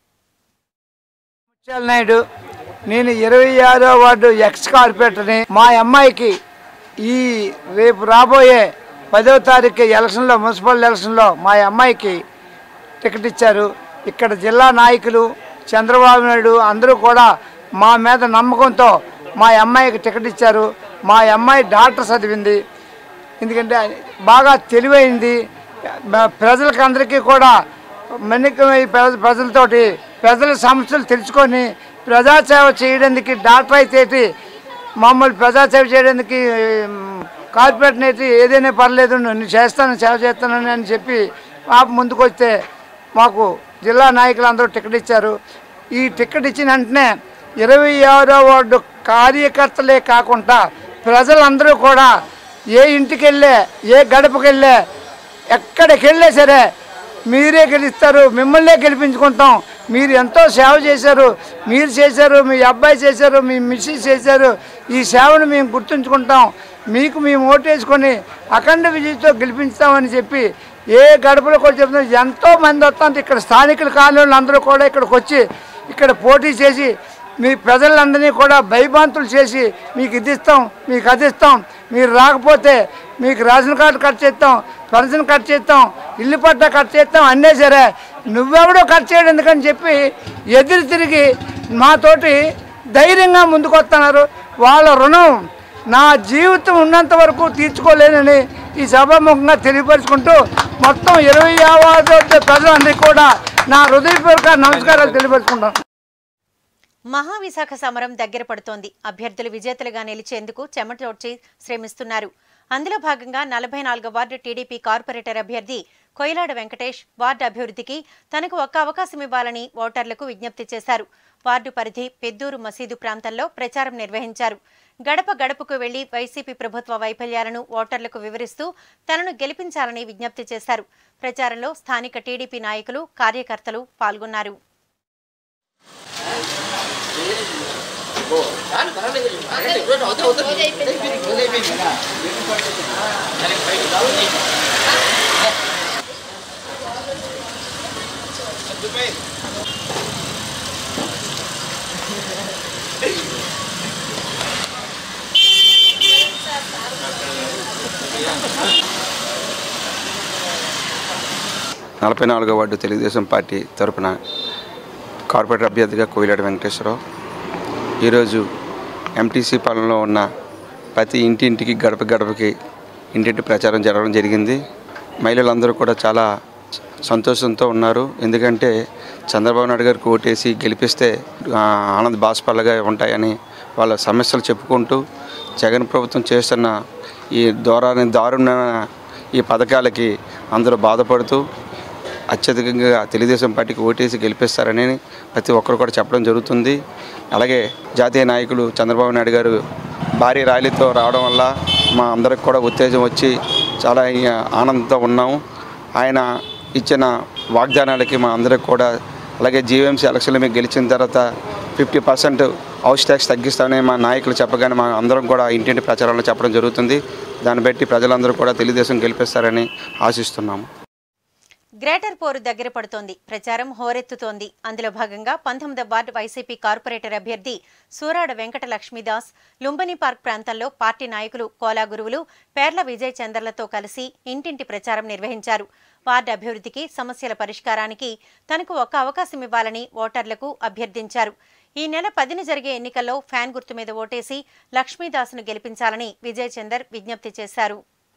ముత్యాల నాయుడు నేను ఇరవై ఆరో వార్డు ఎక్స్ కార్పొరేటర్ని మా అమ్మాయికి ఈ రేపు రాబోయే పదవ తారీఖు ఎలక్షన్లో మున్సిపల్ ఎలక్షన్లో మా అమ్మాయికి టికెట్ ఇచ్చారు ఇక్కడ జిల్లా నాయకులు చంద్రబాబు నాయుడు అందరూ కూడా మా మీద నమ్మకంతో మా అమ్మాయికి టికెట్ ఇచ్చారు మా అమ్మాయి డాక్టర్ చదివింది ఎందుకంటే బాగా తెలివైంది మ- ప్రజలకు అందరికీ కూడా మన్నికమై ప్రజ ప్రజలతోటి ప్రజల సమస్యలు తెలుసుకొని ప్రజాసేవ చేయడానికి డాక్టర్ అయితే మామూలు ప్రజాసేవ చేయడానికి ఉమ్, కార్పొరేట్ అయితే ఏదైనా పర్లేదు నేను చేస్తాను సేవ చేస్తానని అని చెప్పి పాప ముందుకు వస్తే మాకు జిల్లా నాయకులు అందరూ టికెట్ ఇచ్చారు ఈ టికెట్ ఇచ్చిన వెంటనే ఇరవై ఆరో వార్డు కార్యకర్తలే కాకుండా ప్రజలందరూ కూడా ఏ ఇంటికి వెళ్ళే ఏ గడపకి వెళ్ళే ఎక్కడికి వెళ్ళే సరే మీరే గెలుస్తారు మిమ్మల్నే గెలిపించుకుంటాం మీరు ఎంతో సేవ చేశారు మీరు చేశారు మీ అబ్బాయి చేశారు మీ మిస్సెస్ చేశారు ఈ సేవను మేము గుర్తుంచుకుంటాం మీకు మేము ఓటేసుకొని అఖండ విజయంతో గెలిపించుతామని చెప్పి ఏ గడపలో కూడా చెప్తున్నారు ఎంతో మంది వస్తాంటే ఇక్కడ స్థానికులు కాని వాళ్ళు అందరూ కూడా ఇక్కడికి వచ్చి ఇక్కడ పోటీ చేసి మీ ప్రజలందరినీ కూడా భయభాంతులు చేసి మీకు ఇది ఇస్తాం మీకు అది ఇస్తాం మీరు రాకపోతే మీకు రేషన్ కార్డు కట్ చేస్తాం పెన్షన్ కట్ చేస్తాం ఇల్లు పట్ట కట్ చేస్తాం అన్నీ సరే నువ్వెవడో కట్ చేయడం ఎందుకని చెప్పి ఎదురు తిరిగి మాతోటి ధైర్యంగా ముందుకు వస్తున్నారు వాళ్ళ రుణం నా జీవితం ఉన్నంత వరకు తీర్చుకోలేనని ఈ సభాముఖంగా తెలియపరుచుకుంటూ మొత్తం ఇరవై యాభై ప్రజలందరికీ కూడా నా హృదయపూర్వక నమస్కారాలు తెలియపరుచుకుంటాను మహావిశాఖ సమరం దగ్గర పడుతోంది అభ్యర్థులు విజేతలుగా నిలిచేందుకు చెమటోడ్చి శ్రమిస్తున్నారు అందులో భాగంగా నలభై నాలుగో వార్డు టీడీపీ కార్పొరేటర్ అభ్యర్థి కొయిలాడ వెంకటేష్ వార్డు అభివృద్ధికి తనకు ఒక్క అవకాశం ఇవ్వాలని ఓటర్లకు విజ్ఞప్తి చేశారు వార్డు పరిధి పెద్దూరు మసీదు ప్రాంతంలో ప్రచారం నిర్వహించారు గడప గడపకు వెళ్లి వైసీపీ ప్రభుత్వ వైఫల్యాలను ఓటర్లకు వివరిస్తూ తనను గెలిపించాలని విజ్ఞప్తి చేశారు ప్రచారంలో స్థానిక టీడీపీ నాయకులు కార్యకర్తలు పాల్గొన్నారు నలభై నాలుగో వార్డు తెలుగుదేశం పార్టీ తరపున కార్పొరేటర్ అభ్యర్థిగా కోయిలాడి వెంకటేశ్వరరావు ఈరోజు ఎంటీసీ పాలనలో ఉన్న ప్రతి ఇంటింటికి గడప గడపకి ఇంటింటి ప్రచారం జరగడం జరిగింది మహిళలందరూ కూడా చాలా సంతోషంతో ఉన్నారు ఎందుకంటే చంద్రబాబు నాయుడు గారికి ఓటేసి గెలిపిస్తే ఆ, ఆనంద్ బాష్పాలుగా ఉంటాయని వాళ్ళ సమస్యలు చెప్పుకుంటూ జగన్ ప్రభుత్వం చేస్తున్న ఈ దూరాన్ని దారుణ ఈ పథకాలకి అందరూ బాధపడుతూ అత్యధికంగా తెలుగుదేశం పార్టీకి ఓటేసి గెలిపిస్తారని ప్రతి ఒక్కరు కూడా చెప్పడం జరుగుతుంది అలాగే జాతీయ నాయకులు చంద్రబాబు నాయుడు గారు భారీ ర్యాలీతో రావడం వల్ల మా అందరికి కూడా ఉత్తేజం వచ్చి చాలా ఈ ఆనందంతో ఉన్నాము ఆయన ఇచ్చిన వాగ్దానాలకి మా అందరికి కూడా అలాగే జీవీఎంసీ ఎలక్షన్లో మీకు గెలిచిన తర్వాత ఫిఫ్టీ పర్సెంట్ హౌస్ ట్యాక్స్ తగ్గిస్తామని మా నాయకులు చెప్పగానే మా అందరం కూడా ఇంటింటి ప్రచారంలో చెప్పడం జరుగుతుంది దాన్ని బట్టి ప్రజలందరూ కూడా తెలుగుదేశం గెలిపిస్తారని ఆశిస్తున్నాము గ్రేటర్ పోరు దగ్గర పడుతోంది ప్రచారం హోరెత్తుతోంది అందులో భాగంగా పంతొమ్మిదో వార్డు వైసీపీ కార్పొరేటర్ అభ్యర్థి సూరాడ వెంకట లక్ష్మీదాస్ లుంబని పార్క్ ప్రాంతంలో పార్టీ నాయకులు కోలా గురువులు పేర్ల విజయ్ చందర్లతో కలిసి ఇంటింటి ప్రచారం నిర్వహించారు వార్డు అభివృద్ధికి సమస్యల పరిష్కారానికి తనకు ఒక్క అవకాశం ఇవ్వాలని ఓటర్లకు అభ్యర్థించారు ఈ నెల పదిన జరిగే ఎన్నికల్లో ఫ్యాన్ గుర్తు మీద ఓటేసి లక్ష్మీదాసును గెలిపించాలని విజయ్ చందర్ విజ్ఞప్తి చేశారు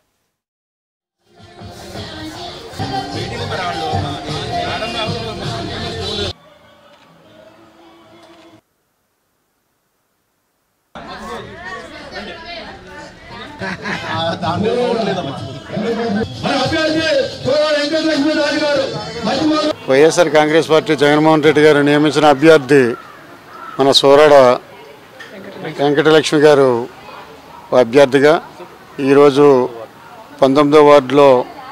వైఎస్ఆర్ కాంగ్రెస్ పార్టీ జగన్మోహన్ రెడ్డి గారు నియమించిన అభ్యర్థి మన సోరడ వెంకటలక్ష్మి గారు అభ్యర్థిగా ఈరోజు పంతొమ్మిదో వార్డులో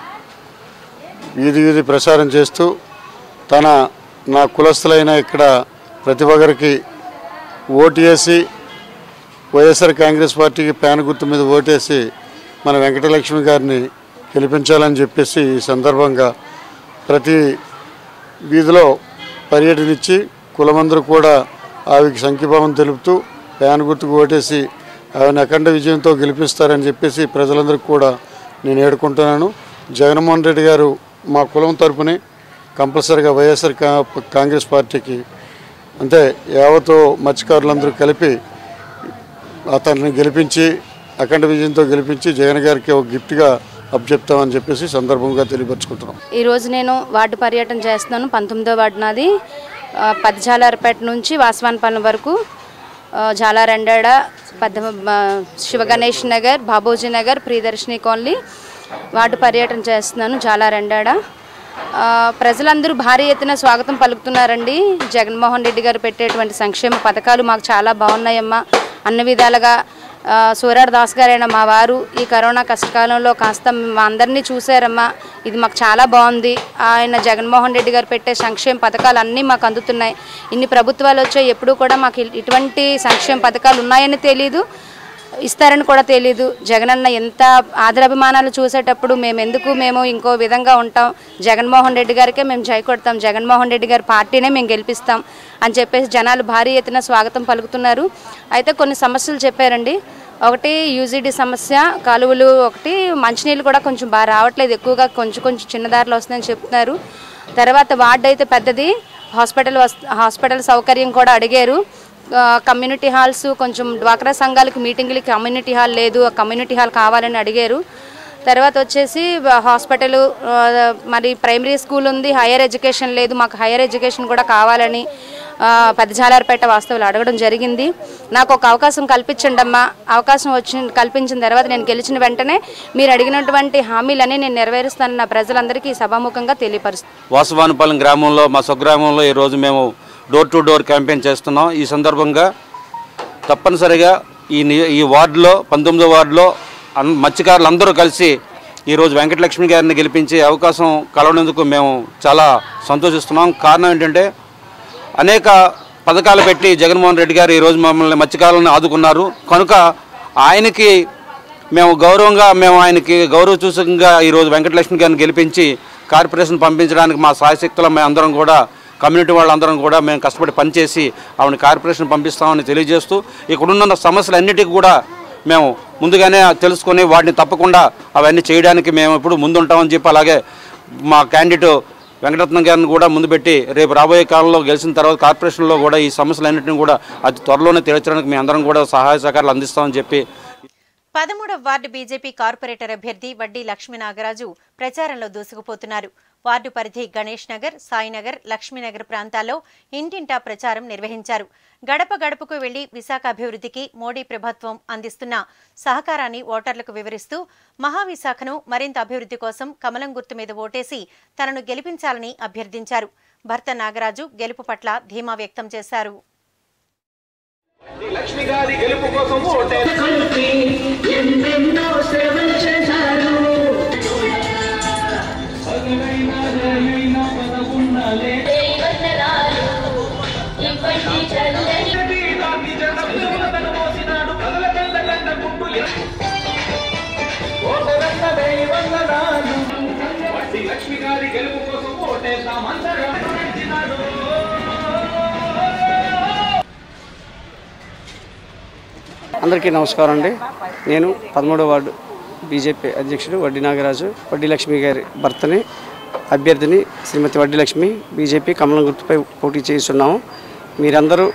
వీధి వీధి ప్రచారం చేస్తూ తన నా కులస్తులైన ఇక్కడ ప్రతి ఒక్కరికి ఓటు వేసి వైఎస్ఆర్ కాంగ్రెస్ పార్టీకి ప్యాన్ గుర్తు మీద ఓటేసి మన వెంకటలక్ష్మి గారిని గెలిపించాలని చెప్పేసి ఈ సందర్భంగా ప్రతి వీధిలో పర్యటనిచ్చి కులమందరూ కూడా ఆవికి సంఖ్యభావం తెలుపుతూ ప్యాన్ గుర్తుకు ఓటేసి ఆవిని అఖండ విజయంతో గెలిపిస్తారని చెప్పేసి ప్రజలందరికీ కూడా నేను ఏడుకుంటున్నాను జగన్మోహన్ రెడ్డి గారు మా కులం తరపుని కంపల్సరిగా వైఎస్ఆర్ కా- కాంగ్రెస్ పార్టీకి అంటే యావతో మత్స్యకారులందరూ కలిపి అతన్ని గెలిపించి అఖండ విజయంతో గెలిపించి జగన్ గారికి ఒక గిఫ్ట్గా అప్పచెప్తామని చెప్పేసి సందర్భంగా తెలియపరచుకుంటున్నాం ఈరోజు నేను వార్డు పర్యటన చేస్తున్నాను పంతొమ్మిదో వార్డు నాది ఆ, పద్జాలారపేట నుంచి వాసవానపాలెం వరకు ఆ, జాలారెండాడ పద్ద ఆ, శివగణేష్ నగర్ బాబోజీ నగర్ ప్రియదర్శిని కాలనీ వార్డు పర్యటన చేస్తున్నాను జాలారెండాడ ఆ, ప్రజలందరూ భారీ ఎత్తున స్వాగతం పలుకుతున్నారండి జగన్మోహన్ రెడ్డి గారు పెట్టేటువంటి సంక్షేమ పథకాలు మాకు చాలా బాగున్నాయమ్మా అన్ని విధాలుగా ఆ, సూర్యాడ దాస్ గారైన మా వారు ఈ కరోనా కష్టకాలంలో కాస్త మా అందరినీ చూశారమ్మా ఇది మాకు చాలా బాగుంది ఆయన జగన్మోహన్ రెడ్డి గారు పెట్టే సంక్షేమ పథకాలు అన్నీ మాకు అందుతున్నాయి ఇన్ని ప్రభుత్వాలు వచ్చాయి ఎప్పుడూ కూడా మాకు ఇ- ఇటువంటి సంక్షేమ పథకాలు ఉన్నాయని తెలియదు ఇస్తారని కూడా తెలియదు జగనన్న ఎంత ఆదరాభిమానాలు చూసేటప్పుడు మేము ఎందుకు మేము ఇంకో విధంగా ఉంటాం జగన్మోహన్ రెడ్డి గారికే మేము జై కొడతాం జగన్మోహన్ రెడ్డి గారి పార్టీనే మేము గెలిపిస్తాం అని చెప్పేసి జనాలు భారీ ఎత్తున స్వాగతం పలుకుతున్నారు అయితే కొన్ని సమస్యలు చెప్పారండి ఒకటి యూజీడీ సమస్య కాలువలు ఒకటి మంచినీళ్ళు కూడా కొంచెం బాగా రావట్లేదు ఎక్కువగా కొంచెం కొంచెం చిన్న దారిలో వస్తుందని చెప్తున్నారు తర్వాత వార్డు అయితే పెద్దది హాస్పిటల్ వస్ హాస్పిటల్ సౌకర్యం కూడా అడిగారు ఆ, కమ్యూనిటీ హాల్స్ కొంచెం డ్వాక్రా సంఘాలకు మీటింగ్లకి కమ్యూనిటీ హాల్ లేదు ఆ కమ్యూనిటీ హాల్ కావాలని అడిగారు తర్వాత వచ్చేసి ఆ, హాస్పిటల్ ఆ, మరి ప్రైమరీ స్కూల్ ఉంది హైయర్ ఎడ్యుకేషన్ లేదు మాకు హైయర్ ఎడ్యుకేషన్ కూడా కావాలని ఆ, పెద్దజాలారపేట వాస్తవులు అడగడం జరిగింది నాకు ఒక అవకాశం కల్పించండి అమ్మా అవకాశం వచ్చి కల్పించిన తర్వాత నేను గెలిచిన వెంటనే మీరు అడిగినటువంటి హామీలన్నీ నేను నెరవేరుస్తానని నా ప్రజలందరికీ ఈ సభాముఖంగా తెలియపరుస్తాను వాసవానపాలెం గ్రామంలో మా స్వగ్రామంలో ఈరోజు మేము డోర్ టు డోర్ క్యాంపెయిన్ చేస్తున్నాం ఈ సందర్భంగా తప్పనిసరిగా ఈ ని- ఈ వార్డులో పంతొమ్మిదో వార్డులో అన్- మత్స్యకారులు అందరూ కలిసి ఈరోజు వెంకటలక్ష్మి గారిని గెలిపించే అవకాశం కలవనందుకు మేము చాలా సంతోషిస్తున్నాం కారణం ఏంటంటే అనేక పథకాలు పెట్టి జగన్మోహన్ రెడ్డి గారు ఈరోజు మమ్మల్ని మత్స్యకారులను ఆదుకున్నారు కనుక ఆయనకి మేము గౌరవంగా మేము ఆయనకి గౌరవ సూచకంగా ఈరోజు వెంకటలక్ష్మి గారిని గెలిపించి కార్పొరేషన్ పంపించడానికి మా సాయశక్తుల మేము అందరం కూడా కమ్యూనిటీ వాళ్ళందరం కూడా మేము కష్టపడి పనిచేసి ఆవిడ కార్పొరేషన్ పంపిస్తామని తెలియజేస్తూ ఇక్కడున్న సమస్యలన్నిటికీ కూడా మేము ముందుగానే తెలుసుకొని వాటిని తప్పకుండా అవన్నీ చేయడానికి మేము ఇప్పుడు ముందుంటామని చెప్పి అలాగే మా క్యాండిడేట్ వెంకటరత్నం గారిని కూడా ముందు పెట్టి రేపు రాబోయే కాలంలో గెలిచిన తర్వాత కార్పొరేషన్లో కూడా ఈ సమస్యలన్నింటినీ కూడా అతి త్వరలోనే తీర్చడానికి మేము అందరం కూడా సహాయ సహకారాలు అందిస్తామని చెప్పి పదమూడవ వార్డు బీజేపీ కార్పొరేటర్ అభ్యర్థి వడ్డీ లక్ష్మీనాగరాజు ప్రచారంలో దూసుకుపోతున్నారు వార్డు పరిధి గణేష్ నగర్ సాయినగర్ లక్ష్మీనగర్ ప్రాంతాల్లో ఇంటింటా ప్రచారం నిర్వహించారు గడప గడపకు వెళ్లి విశాఖ అభివృద్ధికి మోడీ ప్రభుత్వం అందిస్తున్న సహకారాన్ని ఓటర్లకు వివరిస్తూ మహావిశాఖను మరింత అభివృద్ధి కోసం కమలం గుర్తు మీద ఓటేసి తనను గెలిపించాలని అభ్యర్థించారు భర్త నాగరాజు గెలుపు పట్ల ధీమా వ్యక్తం చేశారు లక్ష్మి గారి గెలుపు కోసం ఓటే ఎన్నెన్నో సేవలు చేశారు లక్ష్మి గారి గెలుపు కోసం ఓటేద్దాం అందరం నడిచినాడు అందరికీ నమస్కారం అండి నేను పదమూడవ వార్డు బీజేపీ అధ్యక్షుడు వడ్డీ నాగరాజు వడ్డీ లక్ష్మి గారి భర్తని అభ్యర్థిని శ్రీమతి వడ్డీ లక్ష్మి బీజేపీ కమలం గుర్తుపై పోటీ చేస్తున్నాము మీరందరూ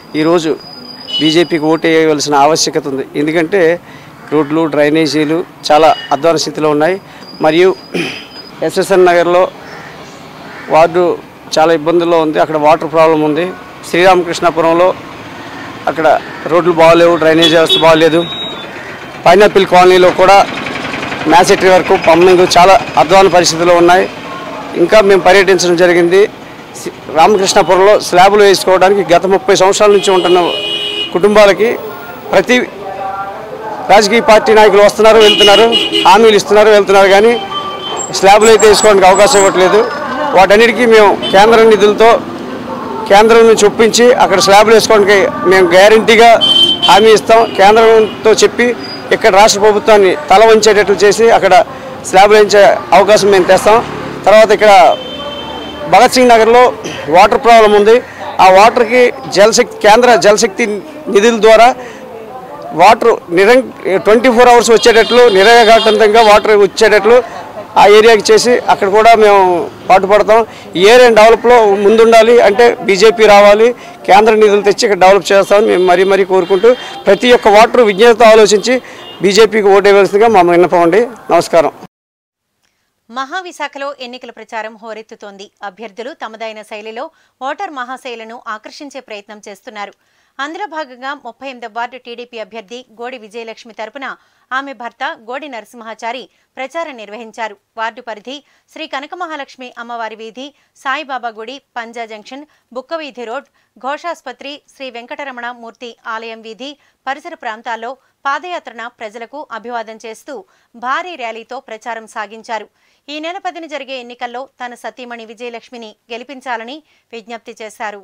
ఈరోజు బీజేపీకి ఓటు వేయవలసిన ఆవశ్యకత ఉంది ఎందుకంటే రోడ్లు డ్రైనేజీలు చాలా అధ్వాన స్థితిలో ఉన్నాయి మరియు ఎస్ఎస్ఎన్ నగర్లో వార్డు చాలా ఇబ్బందుల్లో ఉంది అక్కడ వాటర్ ప్రాబ్లం ఉంది శ్రీరామకృష్ణాపురంలో అక్కడ రోడ్లు బాగలేవు డ్రైనేజ్ వ్యవస్థ బాగలేదు పైనాపిల్ కాలనీలో కూడా మ్యాసెటరీ వరకు పంపింగ్ చాలా అధ్వాన పరిస్థితుల్లో ఉన్నాయి ఇంకా మేము పర్యటించడం జరిగింది సి- రామకృష్ణాపురంలో స్లాబులు వేసుకోవడానికి గత ముప్పై సంవత్సరాల నుంచి ఉంటున్న కుటుంబాలకి ప్రతి రాజకీయ పార్టీ నాయకులు వస్తున్నారు వెళ్తున్నారు హామీలు ఇస్తున్నారు వెళ్తున్నారు కానీ స్లాబులు అయితే వేసుకోవడానికి అవకాశం ఇవ్వట్లేదు వాటన్నిటికీ మేము కేంద్ర నిధులతో కేంద్రం నుంచి ఒప్పించి అక్కడ స్లాబులు వేసుకోవడానికి మేము గ్యారంటీగా హామీ ఇస్తాం కేంద్రంతో చెప్పి ఇక్కడ రాష్ట్ర ప్రభుత్వాన్ని తల వంచేటట్లు చేసి అక్కడ స్లాబులు వేయించే అవకాశం మేము తెస్తాం తర్వాత ఇక్కడ భగత్ సింగ్ నగర్లో వాటర్ ప్రాబ్లం ఉంది ఆ వాటర్కి జలశక్తి కేంద్ర జలశక్తి నిధుల ద్వారా వాటర్ నిరం ట్వంటీ ఫోర్ అవర్స్ వచ్చేటట్లు నిరఘాటంతంగా వాటర్ వచ్చేటట్లు ఆ ఏరియాకి చేసి అక్కడ కూడా మేము పాటుపడతాం ఈ ఏరియా డెవలప్లో ముందుండాలి అంటే బీజేపీ రావాలి కేంద్ర నిధులు తెచ్చి ఇక్కడ డెవలప్ చేస్తామని మేము మరీ మరీ కోరుకుంటూ ప్రతి ఒక్క వాటర్ విజ్ఞతతో ఆలోచించి బీజేపీకి ఓటేయవలసిందిగా మా విన్నపం అండి నమస్కారం మహావిశాఖలో ఎన్నికల ప్రచారం హోరెత్తుతోంది అభ్యర్థులు తమదైన శైలిలో ఓటర్ మహాశైలను ఆకర్షించే ప్రయత్నం చేస్తున్నారు అందులో భాగంగా ముప్పై ఎనిమిదవ వార్డు టీడీపీ అభ్యర్థి గోడి విజయలక్ష్మి తరపున ఆమె భర్త గోడి నరసింహాచారి ప్రచారం నిర్వహించారు వార్డు పరిధి శ్రీ కనక మహాలక్ష్మి అమ్మవారి వీధి సాయిబాబా గుడి పంజా జంక్షన్ బుక్కవీధి రోడ్ ఘోషాస్పత్రి శ్రీ వెంకటరమణ మూర్తి ఆలయం వీధి పరిసర ప్రాంతాల్లో పాదయాత్రన ప్రజలకు అభివాదం చేస్తూ భారీ ర్యాలీతో ప్రచారం సాగించారు ఈ నెల పదిన జరిగే ఎన్నికల్లో తన సతీమణి విజయలక్ష్మిని గెలిపించాలని విజ్ఞప్తి చేశారు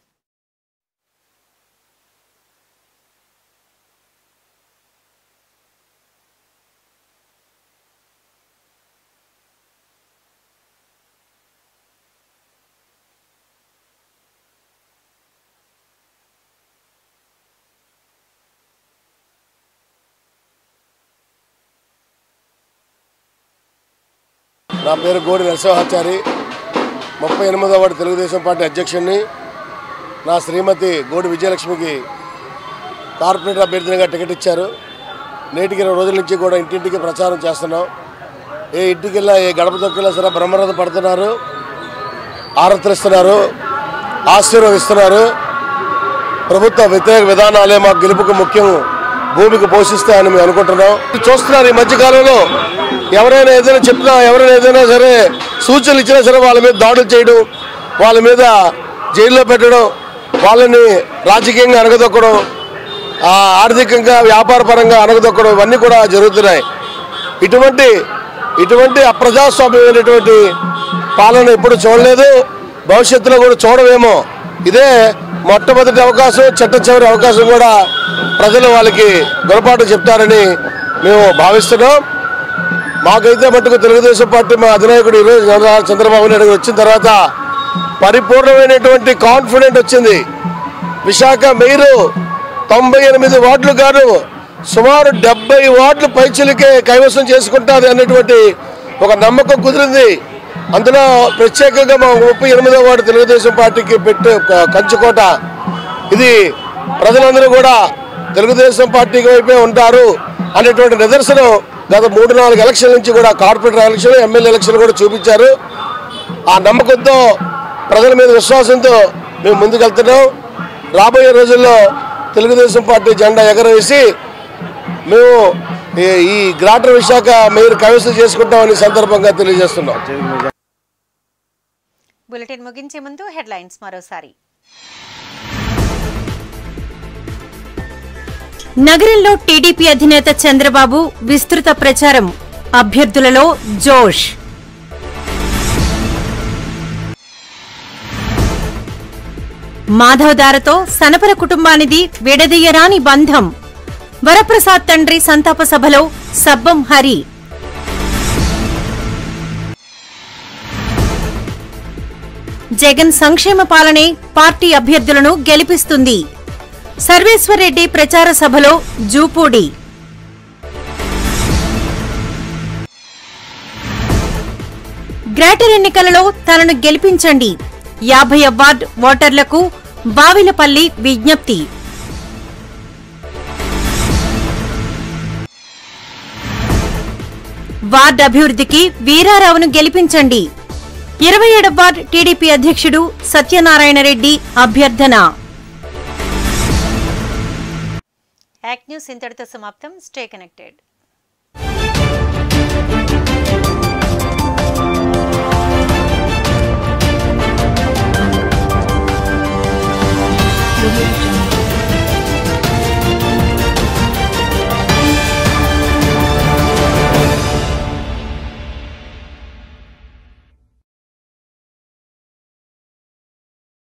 నా పేరు గోడి నరసింహాచారి ముప్పై ఎనిమిదవ వార్డు తెలుగుదేశం పార్టీ అధ్యక్షుడిని నా శ్రీమతి గోడి విజయలక్ష్మికి కార్పొరేటర్ అభ్యర్థినిగా టికెట్ ఇచ్చారు నేటికి ఇరవై రోజుల నుంచి కూడా ఇంటింటికి ప్రచారం చేస్తున్నాం ఏ ఇంటికి వెళ్ళినా ఏ గడప తొక్కినా సరే బ్రహ్మరథ పడుతున్నారు ఆరతిస్తున్నారు ఆశీర్వదిస్తున్నారు ప్రభుత్వ వ్యతిరేక విధానాలే మాకు గెలుపుకు ముఖ్యం భూమికి పోషిస్తాయని మేము అనుకుంటున్నాం చూస్తున్నారు ఈ మధ్యకాలంలో ఎవరైనా ఏదైనా చెప్పినా ఎవరైనా ఏదైనా సరే సూచనలు ఇచ్చినా సరే వాళ్ళ మీద దాడులు చేయడం వాళ్ళ మీద జైల్లో పెట్టడం వాళ్ళని రాజకీయంగా అనగదొక్కడం ఆ, ఆర్థికంగా వ్యాపారపరంగా అనగదొక్కడం ఇవన్నీ కూడా జరుగుతున్నాయి ఇటువంటి ఇటువంటి అప్రజాస్వామ్యమైనటువంటి పాలన ఎప్పుడు చూడలేదు భవిష్యత్తులో కూడా చూడవేమో ఇదే మొట్టమొదటి అవకాశం చట్ట చివరి అవకాశం కూడా ప్రజలు వాళ్ళకి గుణపాఠం చెప్తారని మేము భావిస్తున్నాం మాకైతే మటుకు తెలుగుదేశం పార్టీ మా అధినాయకుడు ఈరోజు చంద్ర- చంద్రబాబు నాయుడు గారు వచ్చిన తర్వాత పరిపూర్ణమైనటువంటి కాన్ఫిడెంట్ వచ్చింది విశాఖ మీరు తొంభై ఎనిమిది వార్డులు గాను సుమారు డెబ్బై వార్డులు పైచులకే కైవసం చేసుకుంటారు అనేటువంటి ఒక నమ్మకం కుదిరింది అందులో ప్రత్యేకంగా మా ముప్పై ఎనిమిదో వార్డు తెలుగుదేశం పార్టీకి పెట్టే ఒక కంచుకోట ఇది ప్రజలందరూ కూడా తెలుగుదేశం పార్టీకి వైపే ఉంటారు అనేటువంటి నిదర్శనం గత మూడు నాలుగు ఎలక్షన్ల నుంచి కూడా కార్పొరేటర్ ఎలక్షన్ ఎమ్మెల్యే ఎలక్షన్ కూడా చూపించారు ఆ నమ్మకంతో ప్రజల మీద విశ్వాసంతో మేము ముందుకెళ్తున్నాం రాబోయే రోజుల్లో తెలుగుదేశం పార్టీ జెండా ఎగరవేసి మేము ఈ- ఈ గ్రాటర్ విశాఖ మేయర్ కైవసం చేసుకుంటామని సందర్భంగా తెలియజేస్తున్నాం బులెటిన్ ముగించే ముందు హెడ్లైన్స్ మరోసారి నగరంలో టీడీపీ అధినేత చంద్రబాబు విస్తృత ప్రచారం అభ్యర్థులలో జోష్ మాధవదారతో సనపర కుటుంబానిది విడదీయరాని బంధం వరప్రసాద్ తండ్రి సంతాప సభలో సబ్బం హరి జగన్ సంక్షేమ పాలనే పార్టీ అభ్యర్థులను గెలిపిస్తుంది సర్వేశ్వరరెడ్డి ప్రచార సభలో జూపూడి గ్రేటర్ ఎన్నికలలో తనను గెలిపించండి యాభై వార్డ్ ఓటర్లకు బావిలపల్లి విజ్ఞప్తి వార్డ్ అభివృద్ధికి వీరారావును గెలిపించండి ఇరవై ఏడవ వార్డ్ టీడీపీ అధ్యక్షుడు సత్యనారాయణ రెడ్డి అభ్యర్థన యాక్ట్ న్యూస్ ఇంతటితో సమాప్తం స్టే కనెక్టెడ్